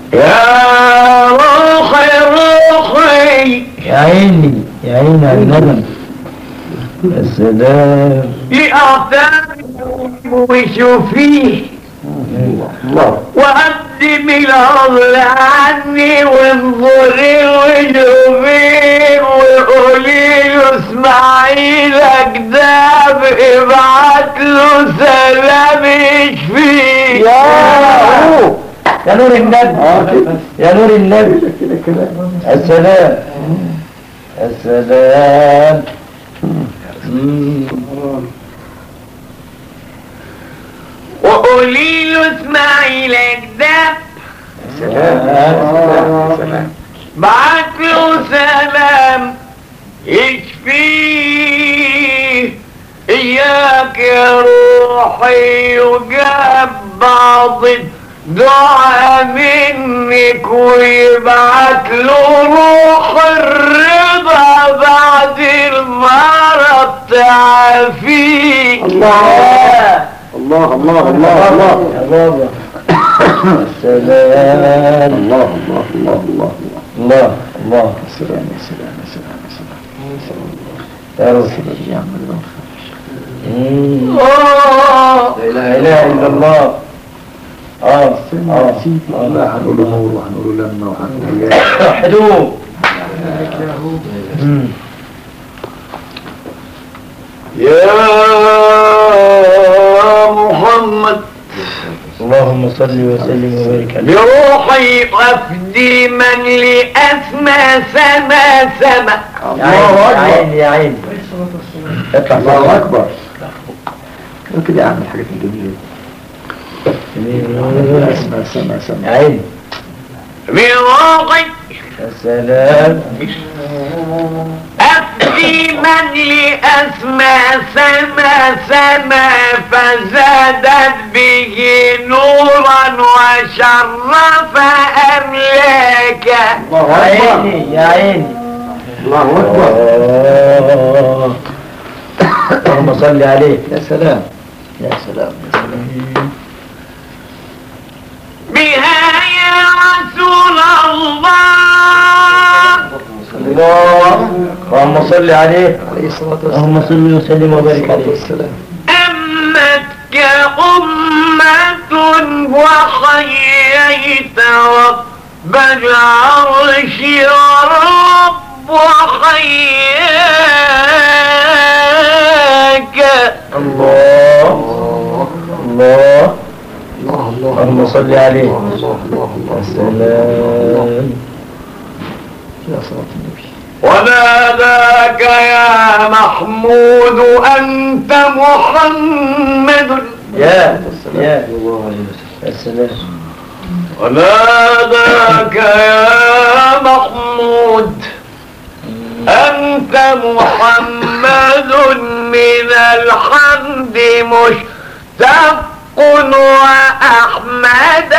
يا روحي روحي يا عيني يا عيني على الندم يا سلام يعتني وشوفيه الله وقدم العضل عني وانظري وشوفيه وقولي له اسماعيلك ده ابعت له سلام يشفيه يا يا نور النبي يا نور النبي السلام السلام وقولي له اسماعيلك ده سلام بعت له سلام يشفيه اياك يا روحي وجاب بعض الدعاء منك ويبعت له روح الرضا بعد المرض تعافيه الله الله الله الله الله يا بابا السلام الله الله الله الله الله الله سلام يا سلام يا سلام يا سلام يا رسول يا عم الله الله آه. لا اله الا الله اه اه الله هنقول له نور وهنقول له لما وهنقول له وحدوه يا محمد اللهم صل وسلم وبارك عليه بروحي أفدي من لأسمى سما سما يا عيني يا عيني اطلع الله فوق. اكبر كده اعمل حاجات جميله اسمع سمع يا سمع عيني بروحي يا سلام أفدي من لأسمى سما سما فزادت به نورا وشرف أملاكه الله يا اكبر عيني يا عيني الله اكبر آه. اللهم صل عليه يا سلام يا سلام يا سلام بها يا رسول الله الله اللهم صل عليه عليه الصلاه والسلام اللهم صل وسلم وبارك عليه والسلام أمتك أمة وحييت رب العرش رب وحياك الله الله الله الله اللهم صل عليه الله الله الله يا سلام يا صلاه النبي وناداك يا محمود أنت محمد يا يا يا سلام وناداك يا محمود أنت محمد من الحمد مشتق وأحمد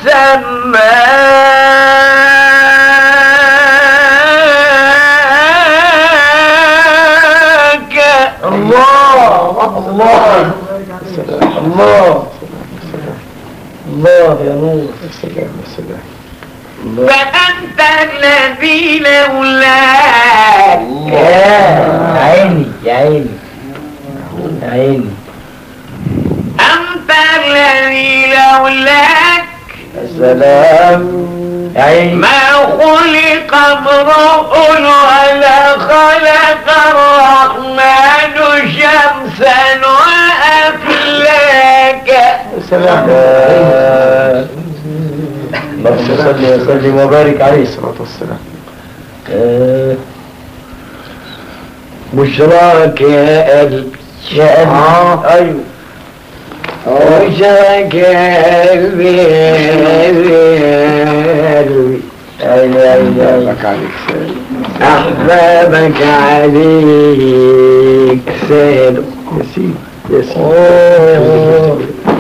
سماك الله الله الله الله يا نور يا سلام يا سلام فأنت الذي لولاك يا عيني يا عيني يا عيني أنت الذي لولاك يا سلام يا عيني ما خلق امرؤ ولا خلق الرحمن شمسا وأفلاكا يا سلام اللهم صل وسلم وبارك عليه الصلاه والسلام آه، بشراك يا قلبي يا قلبي ايوه بشراك يا قلبي قلبي عيني عيني عيني لك عليك سلام أحبابك عليك سالوا يا سيدي يا سيدي أوه.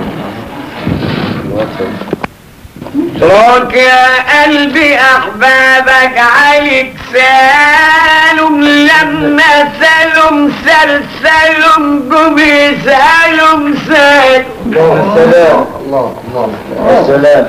اترك يا قلبي احبابك عليك سالم لما سالم سل سالم قبي سالم سالم يا سلام الله الله يا سلام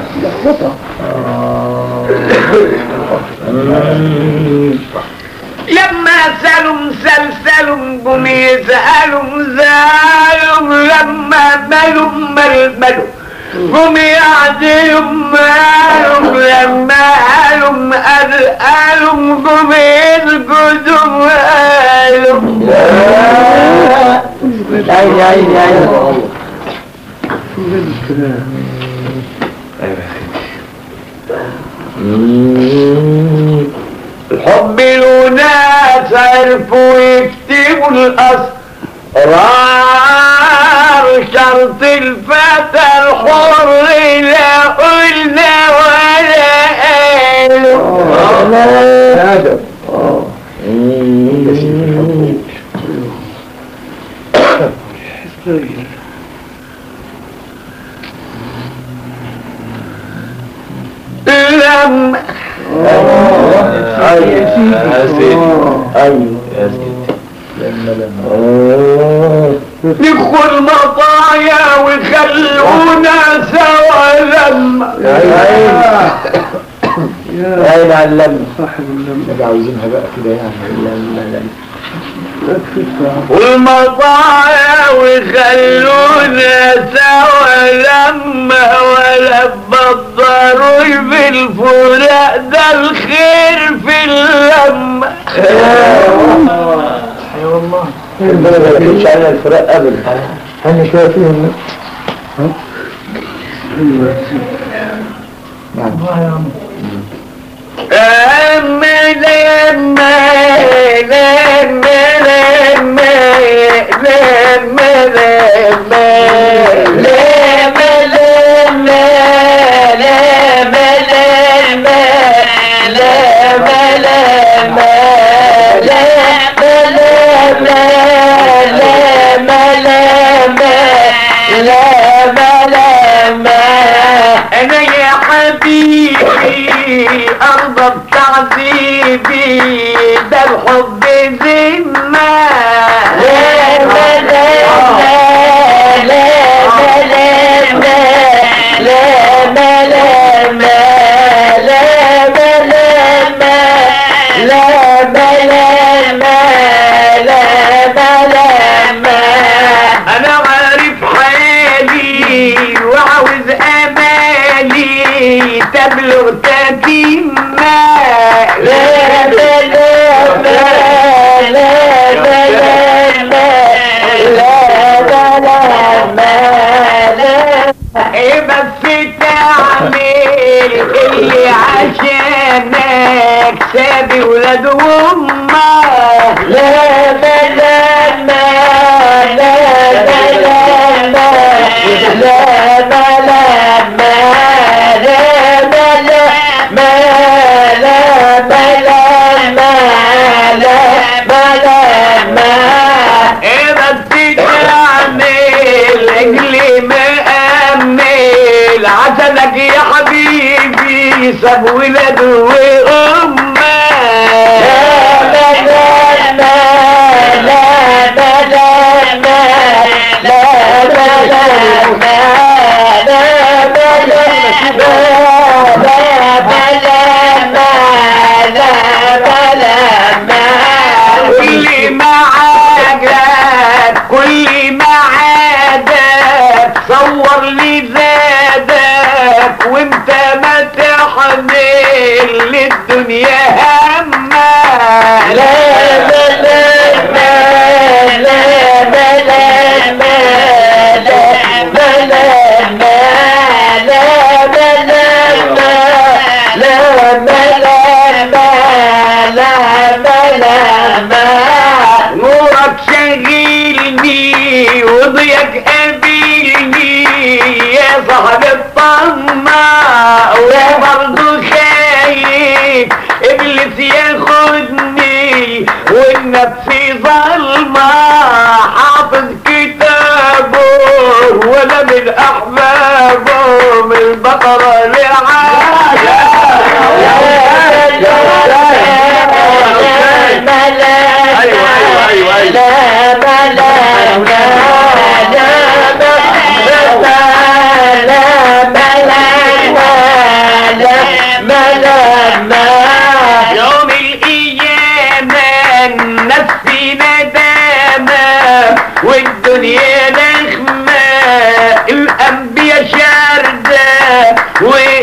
لما سألوا سلسلوا قم يسألوا زالوا لما ملوا ململوا قم يعدلوا مالهم لما قالوا قالوا قم يسجدوا قالوا عيني عيني عيني حب الناس عرفوا يكتبوا الأسرار شرط الفتى الحر لا قلنا ولا قالوا ادب لما أيوة يا سيدي أيوة يا سيدي لما لما ندخل مطايا ويخلونا سوا لما عين على اللمة نبقى عاوزينها بقى كده يعني لما لما والمطايا ويخلونا سوا لما ولا بطروا في الفراق ده الخير في اللمة ربنا ما يكونش علينا الفراق أبدا هني شوية فيهم لما لما لما لما لما لما لما لما لما لما لما لما انا يا حبيبي ارضى بتعذيبي ده الحب ذمة لا لا لا لا لا لا انا عارف حالي وعاوز امالي تبلغ تتمة لا لا لا لا لا لا لا لا لا ايه بس تعمل اللي عشانك سابي ولاد امك لا لا لا لا لا لا لا لا لا ايه بس تعمل اجلي مأمل عسلك يا حبيبي ساب ولاد وامه لا لا لا لا لا لا لا كل ما عادك كل ما عادك صور لي زادك وانت ما تحمل للدنيا همك لا لا لا لا لا لا لا لا نورك شغلني وضيك قابلني يا صاحب الطمع وبرضه خايف ابليس ياخدني والنفس ظلمة حافظ كتابه ولا من احبابه من البقرة للعادة ايوه ايوه ايوه